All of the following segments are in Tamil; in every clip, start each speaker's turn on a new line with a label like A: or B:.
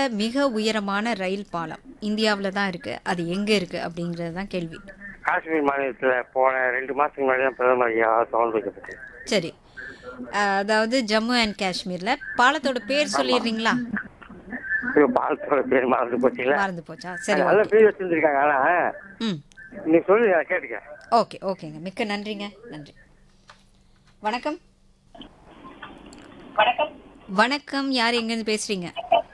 A: மிக உயரமான ரயில் பாலம் இந்தியாவில் தான் இருக்கு அது எங்க இருக்கு அப்படிங்கிறது தான் கேள்வி
B: காஷ்மீர் மாநிலத்துல போன ரெண்டு மாசத்துக்கு முன்னாடி தான் பிரதமர் ஐயா சவுண்ட் வைக்கப்பட்டு
A: சரி அஹ், அதாவது ஜம்மு அண்ட் காஷ்மீர்ல பாலத்தோட பேர் சொல்லிடுறீங்களா
B: ஐயோ, பாலத்தோட பேர் மறந்து போச்சுல
A: மறந்து போச்சா சரி
B: நல்ல
A: ஓகே
B: பேர் வச்சிருந்திருக்காங்க ஆனா
A: ம்
B: நீ சொல்லு நான் கேட்டுக்க
A: ஓகே ஓகேங்க மிக்க நன்றிங்க நன்றி வணக்கம் வணக்கம் யார் எங்கேருந்து பேசுறீங்க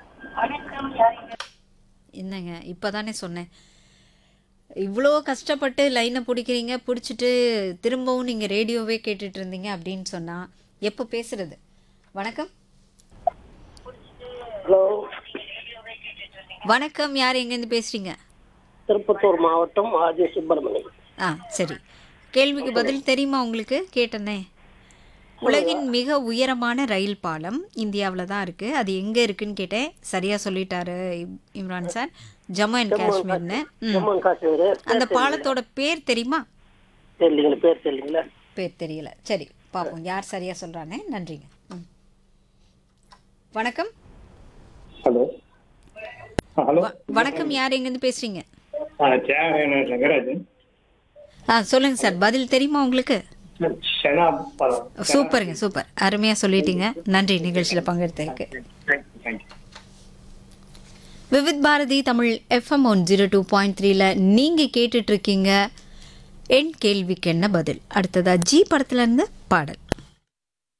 A: என்னங்க இப்போதானே சொன்னேன் இவ்வளோ கஷ்டப்பட்டு லைனை பிடிக்கிறீங்க பிடிச்சிட்டு திரும்பவும் நீங்கள் ரேடியோவே கேட்டுட்டு இருந்தீங்க அப்படின்னு சொன்னால் எப்போ பேசுறது வணக்கம்
C: ஹலோ
A: வணக்கம் யார் எங்கேருந்து பேசுறீங்க
C: திருப்பத்தூர் மாவட்டம் ஆர்ஜி சுப்பிரமணியம்
A: ஆ சரி கேள்விக்கு பதில் தெரியுமா உங்களுக்கு கேட்டனே உலகின் மிக உயரமான ரயில் பாலம் இந்தியாவில் தான் இருக்குது அது எங்கே இருக்குன்னு கேட்டேன் சரியாக சொல்லிட்டாரு இம்- இம்ரான் சார் ஜம்மு அண்ட் காஷ்மீர்னு ம்
C: ஜம்மு அண்ட் காஷ்மீர்
A: அந்த பாலத்தோட பேர் தெரியுமா
C: தெரியலீங்களா பேர் தெரியலீங்களா
A: பேர் தெரியல சரி பார்ப்போம் யார் சரியாக சொல்கிறானே நன்றிங்க ம் வணக்கம்
D: ஹலோ ஹலோ
A: வ- வணக்கம் யார் எங்கேருந்து பேசுகிறீங்க
D: தியாகராயன் ரங்கராஜன்
A: ஆ சொல்லுங்கள் சார் பதில் தெரியுமா உங்களுக்கு
D: ஷனா பழம்
A: சூப்பருங்க சூப்பர் அருமையாக சொல்லிட்டீங்க நன்றி நிகழ்ச்சியில் பங்கெடுத்ததுக்கு
D: thank you thank you
A: Vividh Bharati Tamil FM one zero two point த்ரீல நீங்கள் கேட்டுட்ருக்கீங்க என் கேள்விக்கு என்ன பதில் அடுத்ததா ஜி படத்துல இருந்து பாடல்